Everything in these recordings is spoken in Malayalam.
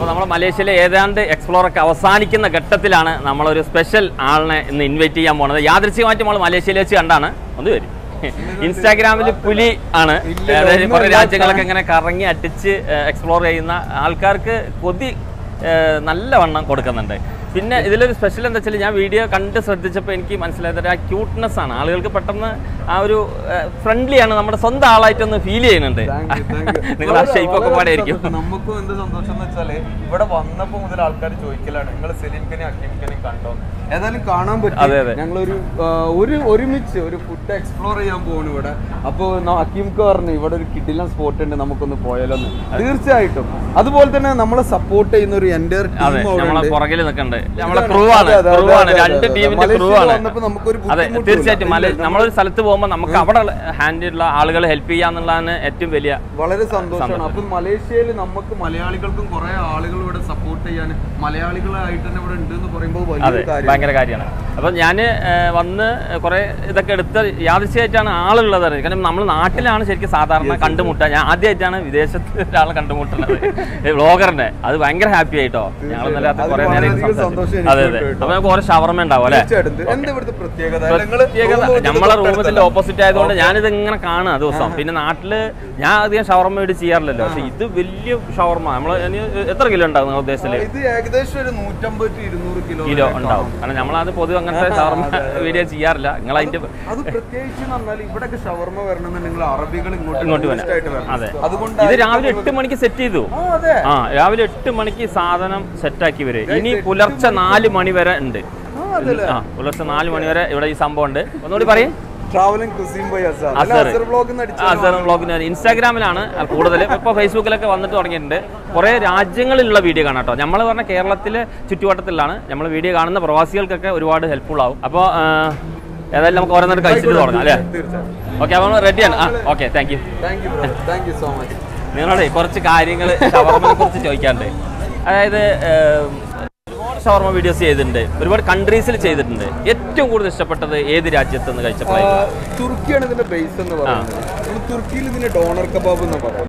അപ്പോൾ നമ്മൾ മലേഷ്യയിലെ ഏതാണ്ട് എക്സ്പ്ലോർ ഒക്കെ അവസാനിക്കുന്ന ഘട്ടത്തിലാണ് നമ്മളൊരു സ്പെഷ്യൽ ആളിനെ ഇന്ന് ഇൻവൈറ്റ് ചെയ്യാൻ പോണത് യാദൃശ്യമായിട്ട് നമ്മൾ മലേഷ്യയിൽ വെച്ച് കണ്ടാണ് ഒന്ന് വരും ഇൻസ്റ്റാഗ്രാമിൽ പുലി ആണ് ഇല്ല, അതായത് ഒന്നും കുറേ ഇല്ല. രാജ്യങ്ങളൊക്കെ ഇങ്ങനെ കറങ്ങി അടിച്ച് എക്സ്പ്ലോർ ചെയ്യുന്ന ആൾക്കാർക്ക് കൊതി ഏഹ്, നല്ലവണ്ണം കൊടുക്കുന്നുണ്ട് പിന്നെ ഇതിലൊരു സ്പെഷ്യൽ എന്താ വെച്ചാൽ ഞാൻ വീഡിയോ കണ്ട് ശ്രദ്ധിച്ചപ്പോൾ എനിക്ക് മനസ്സിലായത് ആ ക്യൂട്ട്നെസ് ആണ് ആളുകൾക്ക് പെട്ടെന്ന് ആ ഒരു ഫ്രണ്ട്ലി ആണ് നമ്മുടെ സ്വന്തം ആളായിട്ടൊന്ന് ഫീൽ ചെയ്യുന്നുണ്ട് Thank you, thank you. നിങ്ങൾ ആ വളരെ- ഷേപ്പ് ഒക്കെ വളരെ പാടായിരിക്കും സന്തോഷം. നമുക്കും എന്ത് സന്തോഷം എന്ന് വെച്ചാല് ഇവിടെ വന്നപ്പോ മുതൽ ആൾക്കാർ ചോദിക്കലാണ് നിങ്ങൾ സെലീംഖനെ അക്കീംഖനെയും കണ്ടോ ഏതായാലും കാണാൻ അതെ, പറ്റും അതെ. ഞങ്ങളൊരു ആ, ഒരു ഒരുമിച്ച് ഒരു ഫുഡ് എക്സ്പ്ലോർ ചെയ്യാൻ പോകുന്നു ഇവിടെ അപ്പൊ അക്കീംക്ക് പറഞ്ഞു ഇവിടെ ഒരു കിഡിലൻ സ്പോട്ട് ഉണ്ട് നമുക്കൊന്ന് പോയാലോ എന്ന് തീർച്ചയായിട്ടും അതുപോലെ തന്നെ നമ്മളെ സപ്പോർട്ട് ചെയ്യുന്ന ഒരു എൻ്റെ അതെ നമ്മളെ പുറകിൽ നിൽക്കണ്ട് നമ്മളെ ഇതാണ്. ക്രൂ ആണ് അതെ, അതെ, ക്രൂ അതെ, ആണ് അതെ, രണ്ട് അതെ. ടീമിന്റെ ക്രൂ മലേഷ്യയിൽ ആണ് വന്നപ്പോ നമുക്കൊരു അതെ ബുദ്ധിമുട്ടുമില്ല. തീർച്ചയായിട്ടും മല ഇല്ല, നമ്മളൊരു സ്ഥലത്ത് പോകുമ്പോൾ നമുക്ക് അവിടെ ഹാൻഡിലുള്ള ആളുകളെ ഹെൽപ്പ് ചെയ്യാന്നുള്ളതാണ് ഏറ്റവും വലിയ വളരെ സന്തോഷമാണ് അപ്പൊ മലേഷ്യയിൽ നമുക്ക് മലയാളികൾക്കും കുറെ ആളുകൾ ഇവിടെ സപ്പോർട്ട് ചെയ്യാൻ മലയാളികളായിട്ട് തന്നെ ഇവിടെ ഉണ്ട് എന്ന് പറയുമ്പോൾ അതെ വലിയൊരു കാര്യം ഭയങ്കര കാര്യമാണ് അപ്പം ഞാൻ വന്ന് കുറെ ഇതൊക്കെ എടുത്ത് യാദൃശ്യമായിട്ടാണ് ആളുള്ളത് അറിയുന്നത്. കാരണം നമ്മൾ നാട്ടിലാണ് ശരിക്കും സാധാരണ കണ്ടുമുട്ടുക ഞാൻ ആദ്യമായിട്ടാണ് വിദേശത്ത് ഒരാളെ കണ്ടുമുട്ടുന്നത് വ്ളോഗറിനെ അത് ഭയങ്കര ഹാപ്പി ആയിട്ടോ ഞങ്ങൾ ഇന്നലെ അത് കുറെ നേരം വളരെയധികം സംസാരിച്ചു. സന്തോഷം അതെ എനിക്കും അതെ ഉണ്ട് അപ്പൊ നമുക്ക് കുറെ ഷവർമ ഉണ്ടാവും അല്ലേ തീർച്ചയായിട്ടും എന്താ ഇവിടുത്തെ പ്രത്യേകത നിങ്ങള് പ്രത്യേകത room വെച്ചിട്ട് നമ്മളെ റൂമത്തിന്റെ തൊട്ടടുത്തല്ല. ഓപ്പോസിറ്റ് ആയതുകൊണ്ട് ഞാനിത് ഇങ്ങനെ കാണുക ദിവസം പിന്നെ നാട്ടില് ഞാൻ അധികം ഷവർമ വീട് ചെയ്യാറില്ലല്ലോ പക്ഷെ ഇത് വലിയ ഷവർമ നമ്മൾ എത്ര കിലോ ഉണ്ടാവും നിങ്ങൾ ഉദ്ദേശത്തില് ഇത് ഏകദേശം ഒരു നൂറ്റമ്പത് ടു ഇരുന്നൂറ് കിലോ കിലോ ഉണ്ടാവും കാരണം നമ്മളത് പൊതുവെ അങ്ങനത്തെ ഷവർമ വീഡിയോ ചെയ്യാറില്ല നിങ്ങൾ അതിന്റെ അത് പ്രത്യേകിച്ച് എന്ന് പറഞ്ഞാൽ ഇവിടൊക്കെ ഷവർമ വരണമെന്നുണ്ടെങ്കിൽ അറബികൾ ഇങ്ങോട്ട് ഇങ്ങോട്ട് tourist ആയിട്ട് വരാം വരണം. അതെ അതുകൊണ്ട് ഇത് രാവിലെ എട്ട് മണിക്ക് സെറ്റ് ചെയ്തു ആ, അതെ ആ രാവിലെ എട്ട് മണിക്ക് സാധനം സെറ്റാക്കി വരും ഇനി എട്ട് പുലർച്ചെ നാല് മണി വരെ ഉണ്ട് ആ, അതല്ലേ ആ പുലർച്ചെ നാല് മണി വരെ ഇവിടെ ഈ സംഭവം ഉണ്ട് ഒന്നുകൂടി പറയും ട്രാവലിംഗ് കുസീം ബൈ അസർ അസർ. അസർ ബ്ലോഗ് അസർ വ്ളോഗിന് ഇൻസ്റ്റാഗ്രാമിലാണ് കൂടുതൽ ഇപ്പോൾ ഫേസ്ബുക്കിലൊക്കെ വന്നിട്ട് തുടങ്ങിയിട്ടുണ്ട് കുറേ രാജ്യങ്ങളിലുള്ള വീഡിയോ കാണാം കേട്ടോ നമ്മൾ പറഞ്ഞ കേരളത്തിലെ ചുറ്റുവട്ടത്തിലാണ് നമ്മൾ വീഡിയോ കാണുന്ന പ്രവാസികൾക്കൊക്കെ ഒരുപാട് ഹെൽപ്ഫുൾ ആവും അപ്പോൾ ഏതായാലും നമുക്ക് ഓരോന്നിട്ട് കഴിച്ചിട്ട് തുടങ്ങാം അല്ലേ തീർച്ചയായും ഓക്കെ അപ്പോൾ റെഡിയാണ് ആ okay thank you thank you thank you so much നിങ്ങളോട് കുറച്ച് കാര്യങ്ങൾ ഷവർമയെ കുറിച്ച് ചോദിക്കാണ്ട് അതായത് ഏം, ഒരുപാട് ഷവർമ വീഡിയോസ് ചെയ്തിട്ടുണ്ട് ഒരുപാട് കൺട്രീസിൽ ചെയ്തിട്ടുണ്ട് ഏറ്റവും കൂടുതൽ ഇഷ്ടപ്പെട്ടത് ഏത് രാജ്യത്ത് നിന്ന് കഴിച്ചപ്പോഴായിരുന്നു തുർക്കിയാണ് ഇതിന്റെ ബേസ് എന്ന് പറയുന്നത് നമ്മൾ തുർക്കിയിൽ ഇതിന്റെ ഡോണർ കബാബ് എന്ന് പറയും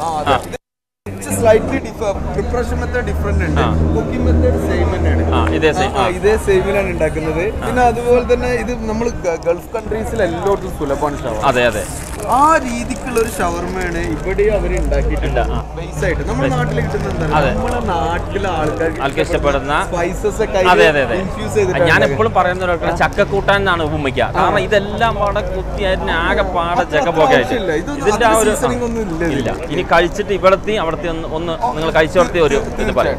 സ്ലൈറ്റ്ലി പ്രിപ്പറേഷൻ മെത്തേഡ് ഡിഫറെന്റ് ഉണ്ട് ആ. കുക്കിംഗ് മെത്തേഡ് സെയിം തന്നെയാണ് ആ ഇതേ സെയിം ആ, ഇതേ സെയിമിലാണ് ഉണ്ടാക്കുന്നത് പിന്നെ അതുപോലെ തന്നെ ഇത് നമ്മൾ ഗൾഫ് കൺട്രീസിൽ എല്ലായിടത്തും സുലഭമാണ് ഷവർമ അതെ അതെ ആ രീതിക്കുള്ള ഒരു ഷവർമയാണ് ഇവിടെ അവർ ഉണ്ടാക്കിയിട്ടുണ്ട് ആ. ബേസ് ആയിട്ട് നമ്മുടെ നാട്ടിൽ കിട്ടുന്ന എന്താണ് അതെ. നമ്മുടെ നാട്ടിലെ ആൾക്കാർക്ക് ആൾക്ക് ഇഷ്ടപ്പെടുന്ന സ്പൈസസ് ഒക്കെ അതെ അതെ അതെ ഇൻഫ്യൂസ് ചെയ്തിട്ട് ഞാൻ എപ്പോഴും പറയുന്ന ഒരു ചക്കക്കൂട്ടാൻ എന്നാണ് ഉപമിക്കുക കാരണം ഇതെല്ലാം പാടെ കുത്തിയായിട്ട് ആകെ പാടെ ചക്കപ്പൊക്കെ ആയിട്ട് ആവശ്യമില്ല. ഇതൊന്നും ഇതിന്റെ ആ അത്ര ഒരു seasoning ഒന്നും ഇല്ല ഇതില്. ഇല്ല ഇനി കഴിച്ചിട്ട് ഇവിടത്തെയും അവിടത്തെ ഒന്ന് ഒന്ന് നിങ്ങൾ കഴിച്ചോടത്തെ ഒരു ഇത് പറയും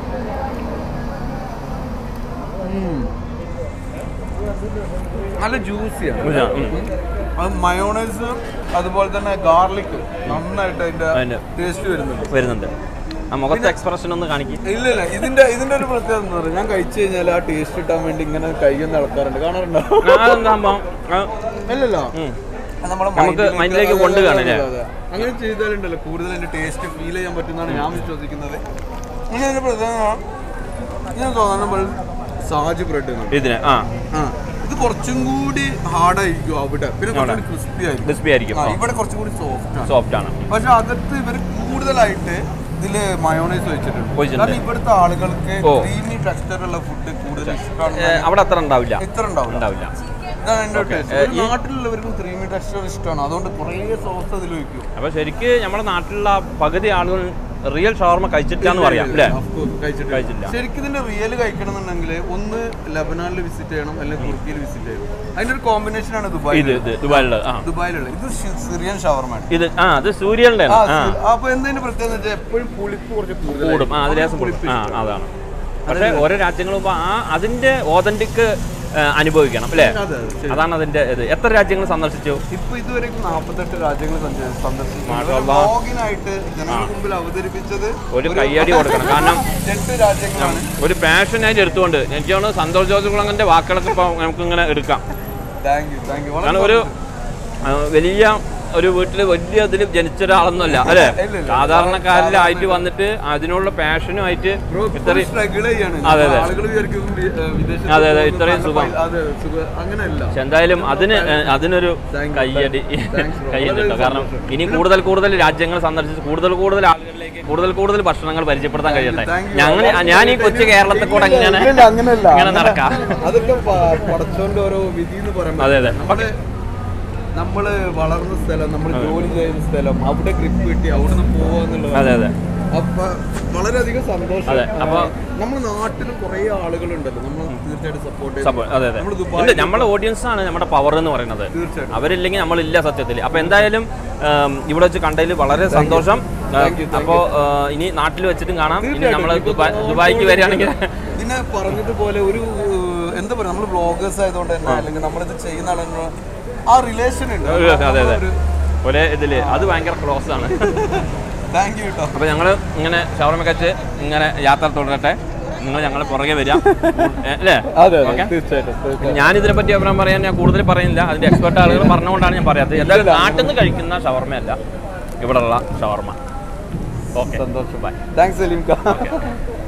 നല്ല ജ്യൂസിയാണ് ഉം. അത് മയോണൈസ് അതുപോലെ തന്നെ ഗാർലിക് നന്നായിട്ട് അതിന്റെ അതിന്റെ ടേസ്റ്റ് വരുന്നുണ്ട് വരുന്നുണ്ട് ആ മുഖത്തെ എക്സ്പ്രഷൻ ഒന്ന് കാണിക്കും ഇല്ല ഇല്ല ഇതിന്റെ ഇതിന്റെ ഒരു പ്രത്യേകത എന്ന് പറയുന്നത് ഞാൻ കഴിച്ചു കഴിഞ്ഞാൽ ആ ടേസ്റ്റ് കിട്ടാൻ വേണ്ടി ഇങ്ങനെ കഴിയുന്ന ആൾക്കാരുണ്ട് കാണാറുണ്ടോ സംഭവം ആ, അല്ലല്ലോ ഉം. അത് നമ്മളെ നമുക്ക് മൈൻഡിലേക്ക് മൈൻഡിലേക്ക് അതെ, കൊണ്ട് അതെ, കാണും അതെ, അതെ. അങ്ങനെ ചെയ്താലുണ്ടല്ലോ കൂടുതൽ അതിന്റെ ടേസ്റ്റ് ഫീൽ ചെയ്യാൻ പറ്റുന്നതാണ് ഞാൻ വിശ്വസിക്കുന്നത് ഇങ്ങനെ ഒരു പ്രത്യേകത ഞാൻ തോന്നുമ്പോൾ സാജ് ബ്രെഡ് ഇതിന് ആ ആ ഇത് കുറച്ചും കൂടി ഹാർഡായിരിക്കും അവിടെ പിന്നെ കുറച്ചുകൂടി ക്രിസ്പി ആയിരിക്കും ക്രിസ്പി ആയിരിക്കും ആ, ഇവിടെ കുറച്ചും കൂടി സോഫ്റ്റ് ആണ് സോഫ്റ്റ് ആണ് പക്ഷെ അകത്ത് ഇവർ കൂടുതലായിട്ട് ഇതില് മയോണൈസ് വെച്ചിട്ടുണ്ട് ഒഴിച്ചിട്ടുണ്ട്. കാരണം ഇവിടുത്തെ ആളുകൾക്ക് ഓ. ക്രീമി ടെക്സ്ചർ ഉള്ള ഫുഡ് കൂടുതൽ ഏ, ഇഷ്ടമാണ് അവിടെ അത്ര ഉണ്ടാവില്ല ഇത്ര ഉണ്ടാവില്ല ഉണ്ടാവില്ല ഇതാണ് എന്റെ Okay. ടേസ്റ്റ് ഏ, ഈ- നാട്ടിലുള്ളവർക്കും ക്രീമി ടെക്സ്ചർ ഇഷ്ടമാണ് അതുകൊണ്ട് കുറേ സോസ് അതിൽ വെക്കും അപ്പൊ ശരിക്ക് നമ്മുടെ നാട്ടിലുള്ള പകുതി ആളുകൾ റിയൽ ഷവർമ കഴിച്ചിട്ടാന്ന് പറയാം അല്ലേ Of course, കഴിച്ചിട്ടില്ല. കഴിച്ചില്ല. ശരിക്കും ഇതിന്റെ റിയൽ കഴിക്കണമെന്നുണ്ടെങ്കിൽ ഒന്ന് ലബനാനിൽ വിസിറ്റ് ചെയ്യണം അല്ലെങ്കിൽ തുർക്കിയിൽ വിസിറ്റ് ചെയ്യണം അതിന്റെ ഒരു കോമ്പിനേഷൻ ആണ് ദുബായ് ഇത് ഇത് ദുബായിലുള്ള ആ ദുബായിലുള്ള ഇത് സി- സിറിയൻ ഷവർമാണ് ഇത് ആ അത് സൂര്യന്റെ ആ, ആ സി- അപ്പൊ എന്തിന്റെ പ്രത്യേകത എന്ന് വെച്ചാൽ എപ്പോഴും പുളിപ്പ് കുറച്ച് കൂടുതൽ കൂടും ആ അതിലേസം കൂടും ആ അതാണ് പക്ഷേ ഓരോ രാജ്യങ്ങളും ആ അതിന്റെ ഓതന്റിക് അനുഭവിക്കണം അല്ലേ അതെ അതെ ശരി. അതാണ് അതിന്റെ ഇത് എത്ര രാജ്യങ്ങൾ സന്ദർശിച്ചു ഇപ്പൊ ഇതുവരെ നാൽപ്പത്തെട്ട് രാജ്യങ്ങൾ സഞ്ച- സന്ദർശിച്ചു മാഷാ ഒരു അല്ലാ. വ്ളോഗിനായിട്ട് ജനങ്ങൾക്ക് മുമ്പിൽ അവതരിപ്പിച്ചത് ഒരു കയ്യടി കൊടുക്കണം കാരണം എട്ട് രാജ്യങ്ങളാണ് ഒരു പാഷനായിട്ട് എടുത്തുകൊണ്ട് എനിക്ക് തോന്നുന്നു സന്തോഷ് ജോർജ് കുളങ്ങന്റെ വാക്കുകളൊക്കെ ഇപ്പോൾ നമുക്ക് ഇങ്ങനെ എടുക്കാം താങ്ക് യു താങ്ക് യു കാരണം ഒരു ആ, വലിയ ഒരു വീട്ടിൽ വലിയ ഇതിൽ ജനിച്ച ഒരാളൊന്നുമല്ല അല്ലേ ഇല്ല, ഇല്ല. സാധാരണക്കാരിലായിട്ട് വന്നിട്ട് അതിനുള്ള പാഷനുമായിട്ട് ഇത്രയും സ്ട്രഗിൾ ചെയ്യാണ് അതെ, അതെ. ആളുകൾ വിചാരിക്കും വി- ഏഹ് വിദേശത്ത് അതെ, അതെ, പോകുന്നു, ഇത്രയും നല്ല സുഖം. പൈ- അതെ സുഖം അങ്ങനെയല്ല പക്ഷെ എന്തായാലും അതിന് ഏ, അതിനൊരു Thank you, കയ്യടി thanks bro. കയ്യടി വളരെ കേട്ടോ കാരണം സന്തോഷം. ഇനി കൂടുതൽ കൂടുതൽ രാജ്യങ്ങൾ സന്ദർശിച്ച് കൂടുതൽ കൂടുതൽ ആളുകളിലേക്ക് കൂടുതൽ കൂടുതൽ ഭക്ഷണങ്ങൾ പരിചയപ്പെടുത്താൻ കഴിയട്ടെ Thank you. ഞങ്ങൾ ഞാൻ ഈ കൊച്ചു കേരളത്തിൽ കൂടെ ഇല്ലില്ല, ഇങ്ങനെ ഇല്ലില്ല, അങ്ങനെയല്ല ഇങ്ങനെ അങ്ങനെ- നടക്കാം അതൊക്കെ പ- പടച്ചോന്റെ ഓരോ വിധി എന്ന് പറയുമ്പോൾ അതെ, അതെ. നമ്മള് നമ്മള് വളർന്ന സ്ഥലം നമ്മൾ ജോലി ചെയ്യുന്ന സ്ഥലം അവിടെ ഗ്രിപ്പ് കിട്ടി അവിടുന്ന് പോവാന്നുള്ളത് അതെ അതെ അപ്പൊ വളരെയധികം സന്തോഷം അതെ, അപ്പൊ- നമ്മുടെ നാട്ടിലും കുറെ ആളുകളുണ്ടല്ലോ നമ്മൾ തീർച്ചയായിട്ടും സപ്പോർട്ട് സപ്പോ- അതെ അതെ നമ്മൾ ഉണ്ട് ദുബായ് നമ്മുടെ ഓഡിയൻസ് ആണ് നമ്മുടെ പവർ എന്ന് പറയുന്നത് തീർച്ചയായിട്ടും അവരില്ലെങ്കിൽ നമ്മളില്ല സത്യത്തിൽ അപ്പൊ എന്തായാലും ഉം, ഇവിടെ വെച്ച് കണ്ടതിൽ വളരെ സന്തോഷം Thank you, thank അപ്പോൾ ഇനി നാട്ടിൽ വെച്ചിട്ടും കാണാം ഇനി തീർച്ചയായിട്ടും. നമ്മൾ ഇപ്പൊ ദുബായിക്ക് വരികയാണെങ്കിൽ പിന്നെ പറഞ്ഞതുപോലെ ഒരു ഏഹ്, എന്താ പറയാ നമ്മൾ ബ്ലോഗേഴ്സ് ആയതുകൊണ്ട് തന്നെ അല്ലെങ്കിൽ നമ്മളിത് ചെയ്യുന്ന ആളുകൾ ആ റിലേഷൻ ഉണ്ട് അതെ അതെ ഒരേ ഇതില് അത് ഭയങ്കര ക്ലോസ് ആണ് താങ്ക് യു കേട്ടോ അപ്പോൾ ഞങ്ങൾ ഇങ്ങനെ ഷവർമ കച്ച് ഇങ്ങനെ യാത്ര തുടരട്ടെ നിങ്ങൾ ഞങ്ങൾ പുറകെ വരിക ഏ, അല്ലേ അതെ ഓക്കെ തീർച്ചയായിട്ടും തീർച്ചയായിട്ടും. ഞാൻ ഇതിനെ പറ്റി അഭിപ്രായം പറയാൻ ഞാൻ കൂടുതൽ പറയുന്നില്ല അതിന്റെ എക്സ്പെർട്ട് ആളുകൾ പറഞ്ഞുകൊണ്ടാണ് ഞാൻ പറയാത്തത് എന്തായാലും നാട്ടിൽ നിന്ന് കഴിക്കുന്ന ഷവർമയല്ല ഇവിടെയുള്ള ഷവർമ ഓക്കെ സന്തോഷം ബൈ താങ്ക്സ് സലീം ഖാൻ